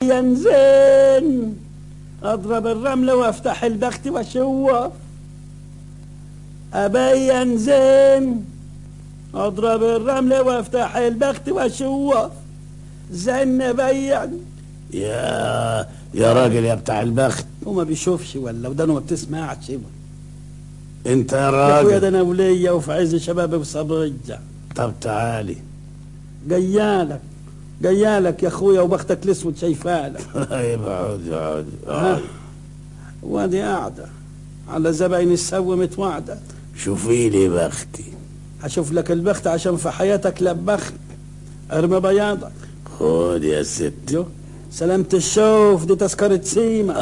ابين زين اضرب الرمل وافتح البخت واشوف ابين زين اضرب الرمل وافتح البخت واشوف زين بين يا يا راجل يا بتاع البخت وما بيشوفش ولا ودانه ما بتسمعش انت يا يا اخويا راجل ده انا ولية وفي عز شبابي وصبية طب تعالي جيالك جيالك يا اخويا وبختك الاسود شايفالك طيب اقعد اقعد ها اقعد. وادي قاعدة على زباين السو متوعدة شوفي لي بختي هشوف لك البخت عشان في حياتك لبخت ارمي بياضك خد يا ست يو سلامة الشوف دي تذكرة سيما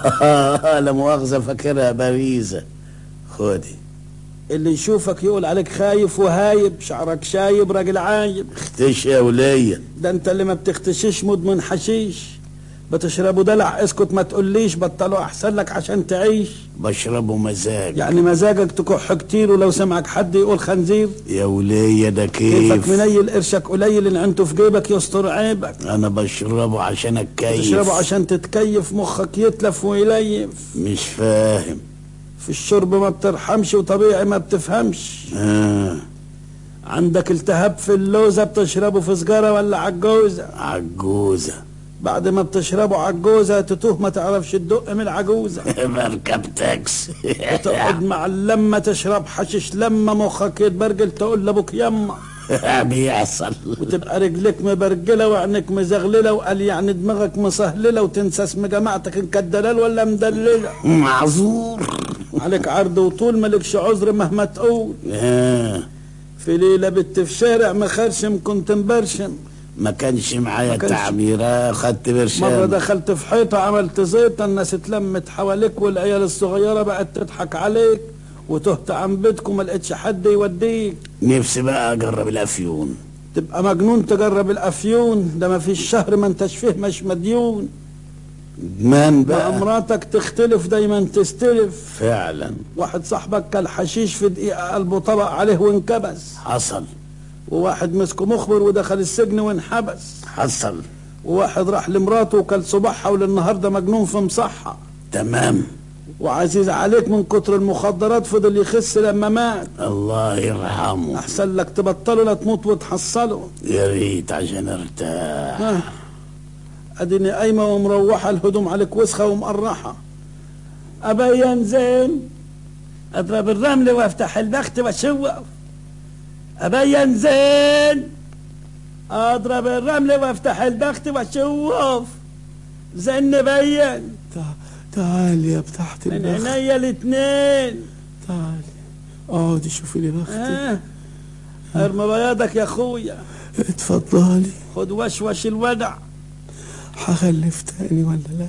لا مؤاخذة فاكرها باريزة خدي اللي يشوفك يقول عليك خايف وهايب شعرك شايب راجل عايب اختش يا ولية ده انت اللي ما بتختشيش مدمن حشيش بتشربوا دلع اسكت ما تقوليش بطلوا احسن لك عشان تعيش بشربه مزاج يعني مزاجك تكح كتير ولو سمعك حد يقول خنزير يا ولية ده كيفك كيف منيل قرشك قليل اللي عنده في جيبك يستر عيبك انا بشربه عشان اتكيف تشربه عشان تتكيف مخك يتلف ويليف مش فاهم في الشرب ما بترحمش وطبيعي ما بتفهمش آه. عندك التهاب في اللوزة بتشربه في سجارة ولا عجوزة عجوزة بعد ما بتشربه عجوزة تتوه ما تعرفش تدق من العجوزة بركب تاكس تقعد مع اللمة تشرب حشيش لما مخك يتبرجل تقول لابوك يما بيحصل وتبقى رجلك مبرجلة وعينك مزغللة وقال يعني دماغك مسهللة وتنسى اسم جماعتك ان كانت دلال ولا مدللة معذور عليك عرض وطول مالكش عذر مهما تقول آه. في ليلة بت في شارع مخرشم كنت مبرشم ما كانش معايا ما كانش- تعبيرة خدت مرة برشام دخلت في حيطة عملت زيطة الناس اتلمت حواليك والعيال الصغيرة بقت تضحك عليك وتهت عن بيتكم ما لقيتش حد يوديك نفسي بقى اجرب الافيون تبقى مجنون تجرب الافيون ده ما فيش شهر ما انتش فيه مش مديون ادمان مع بقى مراتك تختلف دايما تستلف فعلا واحد صاحبك كل حشيش في دقيقة قلبه طبق عليه وانكبس حصل وواحد مسكه مخبر ودخل السجن وانحبس حصل وواحد راح لمراته وكل صباحها وللنهارده مجنون في مصحة تمام وعزيز عليك من كتر المخدرات فضل يخس لما مات الله يرحمه احسن لك تبطله لا تموت وتحصله يا ريت عشان ارتاح ها اديني قايمه ومروحه الهدوم عليك وسخه ومقرحه ابين زين اضرب الرمل وافتح البخت واشوف ابين زين اضرب الرمل وافتح البخت واشوف زين بين تعالي يا بتاعت من البخت عينيا الاتنين تعالي اقعدي شوفي لي بختي اه ارمي بياضك يا اخويا اتفضلي خد وشوش الودع هخلف تاني ولا لا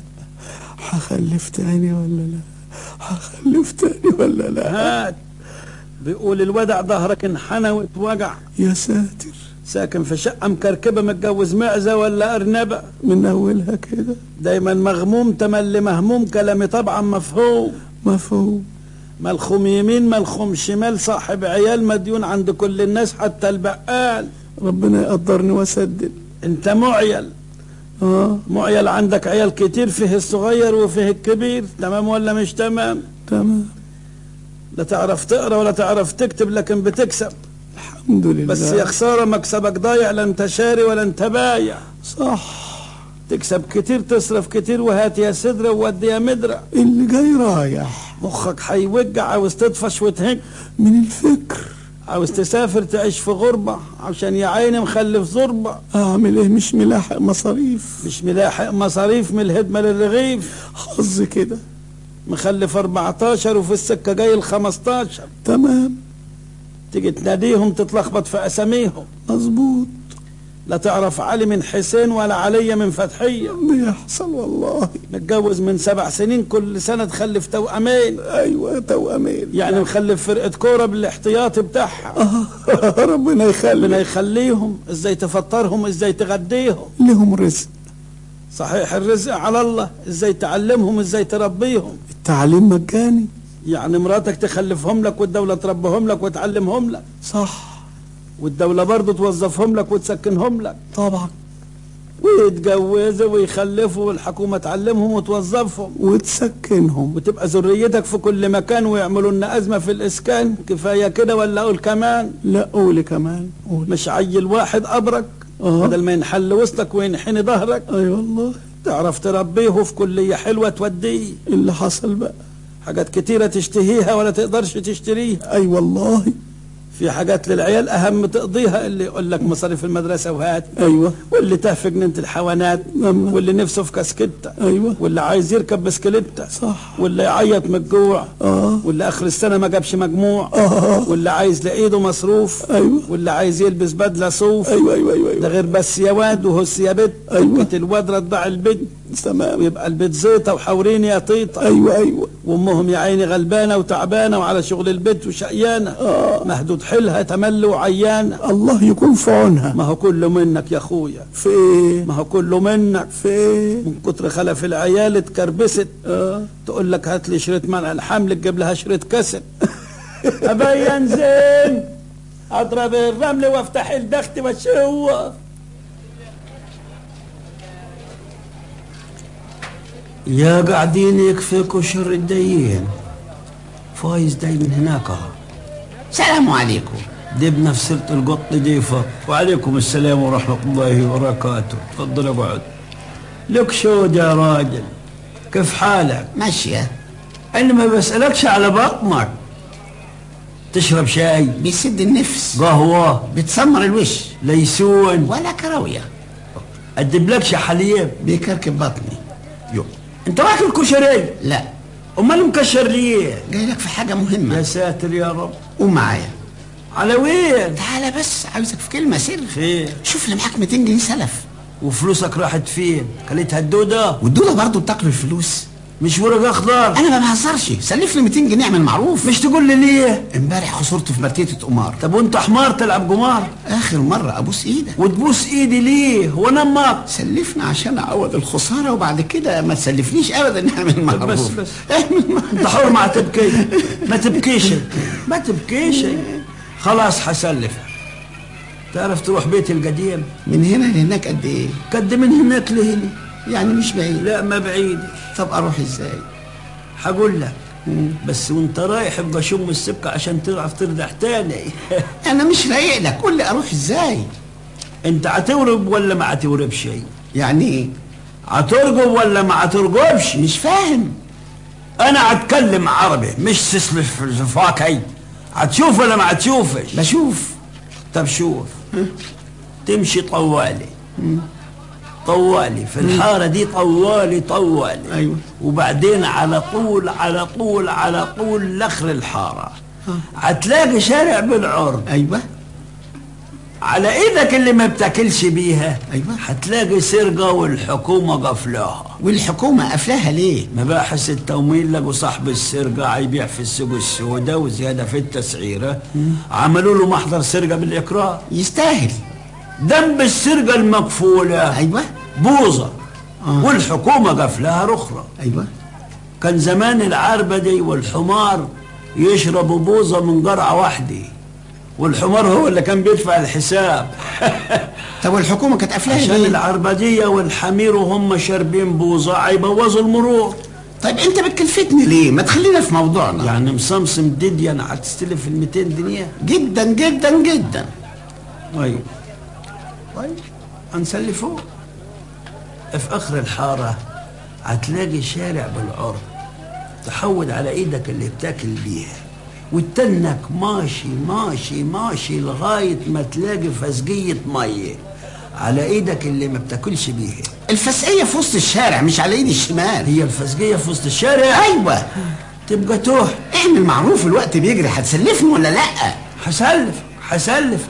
هخلف تاني ولا لا هخلف تاني ولا لا هات بيقول الودع ظهرك انحنى واتوجع يا ساتر ساكن في شقة مكركبة متجوز معزة ولا أرنبة من اولها كده دايما مغموم تملي مهموم كلامي طبعا مفهوم مفهوم ملخوم يمين ملخوم شمال صاحب عيال مديون عند كل الناس حتى البقال ربنا يقدرني واسدد انت معيل اه معيل عندك عيال كتير فيه الصغير وفيه الكبير تمام ولا مش تمام تمام لا تعرف تقرا ولا تعرف تكتب لكن بتكسب الحمد لله بس يا خسارة مكسبك ضايع لا انت شاري ولا انت بايع صح تكسب كتير تصرف كتير وهات يا سدرة وودي يا مدرة اللي جاي رايح مخك هيوجع عاوز تطفش وتهج من الفكر عاوز تسافر تعيش في غربة عشان يا عيني مخلف زربة اعمل ايه مش ملاحق مصاريف مش ملاحق مصاريف من الهدمة للرغيف حظ كده مخلف 14 وفي السكة جاي ال 15 تمام تيجي تناديهم تتلخبط في أساميهم مظبوط لا تعرف علي من حسين ولا علي من فتحية بيحصل والله متجوز من سبع سنين كل سنة تخلف توأمين ايوه توامين يعني مخلف فرقة كورة بالاحتياطي بتاعها آه ربنا ربنا يخلي يخليهم ازاي تفطرهم ازاي تغديهم لهم رزق صحيح الرزق على الله ازاي تعلمهم ازاي تربيهم التعليم مجاني يعني مراتك تخلفهم لك والدولة تربهم لك وتعلمهم لك صح والدولة برضه توظفهم لك وتسكنهم لك طبعا ويتجوزوا ويخلفوا والحكومة تعلمهم وتوظفهم وتسكنهم وتبقى ذريتك في كل مكان ويعملوا لنا أزمة في الإسكان كفاية كده ولا أقول كمان لا قولي كمان قولي مش عيل واحد أبرك آه. بدل ما ينحل وسطك وينحني ظهرك اي والله تعرف تربيه في كلية حلوة توديه اللي حصل بقى حاجات كتيرة تشتهيها ولا تقدرش تشتريها اي والله في حاجات للعيال أهم تقضيها اللي يقول لك مصاريف المدرسة وهات ايوه واللي تاه في جنينة الحيوانات نعم. واللي نفسه في كاسكتة ايوه واللي عايز يركب بسكليتة صح واللي يعيط من الجوع اه واللي اخر السنه ما جابش مجموع اه واللي عايز لايده مصروف ايوه واللي عايز يلبس بدله صوف ايوه ايوه ايوه ده ايوه غير بس يا واد وهس يا بت أيوة. كت الواد رضع البت تمام ويبقى البيت زيطه وحورين يا طيطه ايوه ايوه وامهم يا عيني غلبانه وتعبانه وعلى شغل البيت وشقيانه آه. مهدود حيلها تمل وعيانه الله يكون في عونها ما هو كله منك يا اخويا في ايه ما هو كله منك في ايه من كتر خلف العيال اتكربست اه تقول لك هات لي شريط منع الحمل تجيب لها شريط كاسيت ابين زين اضرب الرمل وافتح الدخت واشوف يا قاعدين يكفيكوا شر الدين فايز داي من هناك اهو سلام عليكم دي بنفس سيرة القط دي فط وعليكم السلام ورحمة الله وبركاته تفضل اقعد لك شود يا راجل كيف حالك ماشية انا ما بسألكش على بطنك تشرب شاي بيسد النفس قهوة بتسمر الوش ليسون ولا كراوية ادب لكش حليب بيكركب بطني يو انت واكل كشري لا امال مكشر ليه جاي لك في حاجة يا مهمة ساتر يا رب قوم معايا على وين تعالى بس عاوزك في كلمة سر خير شوف اللي معاك 200 جنيه سلف وفلوسك راحت فين كلتها الدودة والدودة برضه بتاكل الفلوس مش ورق اخضر انا ما بهزرش سلف لي 200 جنيه اعمل معروف مش تقول لي ليه امبارح خسرت في مرتيتة قمار طب وانت حمار تلعب قمار اخر مرة ابوس ايدك وتبوس ايدي ليه هو انا امك سلفنا عشان اعوض الخسارة وبعد كده ما تسلفنيش ابدا نعمل معروف بس بس. اعمل معروف انت حر ما تبكي ما تبكيش ما تبكيش خلاص حسلفك تعرف تروح بيتي القديم من هنا لهناك قد ايه قد من هناك لهنا يعني مش بعيد لا ما بعيد طب اروح ازاي حقول لك بس وانت رايح ابقى شم السكة عشان تعرف ترجع تاني انا مش رايق لك قول لي اروح ازاي انت هتورب ولا ما هتوربش شيء يعني ايه هترقب ولا ما هترقبش مش فاهم انا هتكلم عربي مش تسلف فاكي هتشوف ولا ما هتشوفش بشوف طب شوف تمشي طوالي طوالي في الحارة دي طوالي طوالي أيوة. وبعدين على طول على طول على طول لاخر الحارة هتلاقي شارع بالعرض ايوه على ايدك اللي ما بتاكلش بيها أيوة. هتلاقي سرقة والحكومة قفلاها والحكومة قافلاها ليه مباحث التمويل لقوا صاحب السرقة هيبيع في السوق السوداء وزيادة في التسعيرة عملوا له محضر سرقة بالإقرار يستاهل ذنب السرقة المكفولة ايوه بوظة والحكومة قفلها رخرة ايوه كان زمان العربدي والحمار يشربوا بوظة من قرعة واحدة والحمار هو اللي كان بيدفع الحساب طب والحكومة كانت قافلاها عشان ليه العربدية والحمير وهم شاربين بوظة هيبوظوا المرور طيب انت بتكلفتني ليه ما تخلينا في موضوعنا يعني مصمصم ديديان هتستلف ال 200 جنيه جدا جدا جدا طيب طيب هنسلفوه في اخر الحاره هتلاقي شارع بالعرض تحود على ايدك اللي بتاكل بيها وتنك ماشي ماشي ماشي لغايه ما تلاقي فزقيه ميه على ايدك اللي ما بتاكلش بيها الفسقية في وسط الشارع مش على ايدي الشمال هي الفزقيه في وسط الشارع ايوه تبقى توه اعمل معروف الوقت بيجري هتسلفني ولا لا حسلف حسلف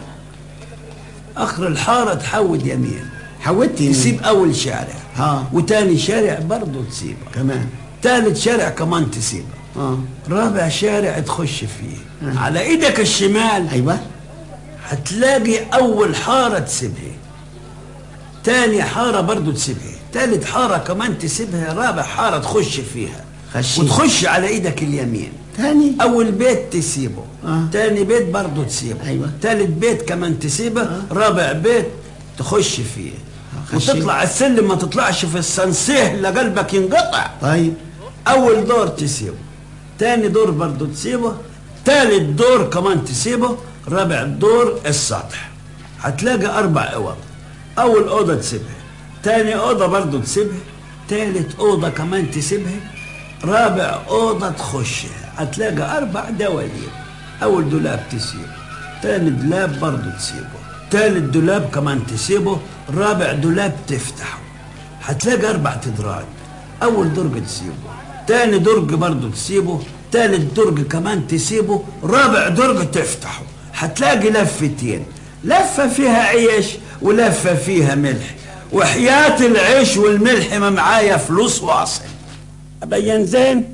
اخر الحاره تحود يمين حودت يمين. تسيب اول شارع ها. وتاني شارع برضه تسيبه كمان تالت شارع كمان تسيبه اه رابع شارع تخش فيه على ايدك الشمال ايوه هتلاقي اول حارة تسيبها تاني حارة برضو تسيبها تالت حارة كمان تسيبها رابع حارة تخش فيها خشي. وتخش على ايدك اليمين تاني اول بيت تسيبه آه. تاني بيت برضو تسيبه أيوة. تالت بيت كمان تسيبه رابع بيت تخش فيه خشيت. وتطلع السلم ما تطلعش في السنسيه لا قلبك ينقطع طيب اول دور تسيبه تاني دور برضو تسيبه تالت دور كمان تسيبه رابع دور السطح هتلاقي اربع اوض اول اوضه تسيبها تاني اوضه برضو تسيبها تالت اوضه كمان تسيبها رابع اوضه تخشها هتلاقي اربع دواليب اول دولاب تسيبه تاني دولاب برضو تسيبه تالت دولاب كمان تسيبه رابع دولاب تفتحه هتلاقي اربع ادراج اول درج تسيبه تاني درج برضه تسيبه تالت درج كمان تسيبه رابع درج تفتحه هتلاقي لفتين لفة فيها عيش ولفة فيها ملح وحياة العيش والملح ما معايا فلوس واصل أبين زين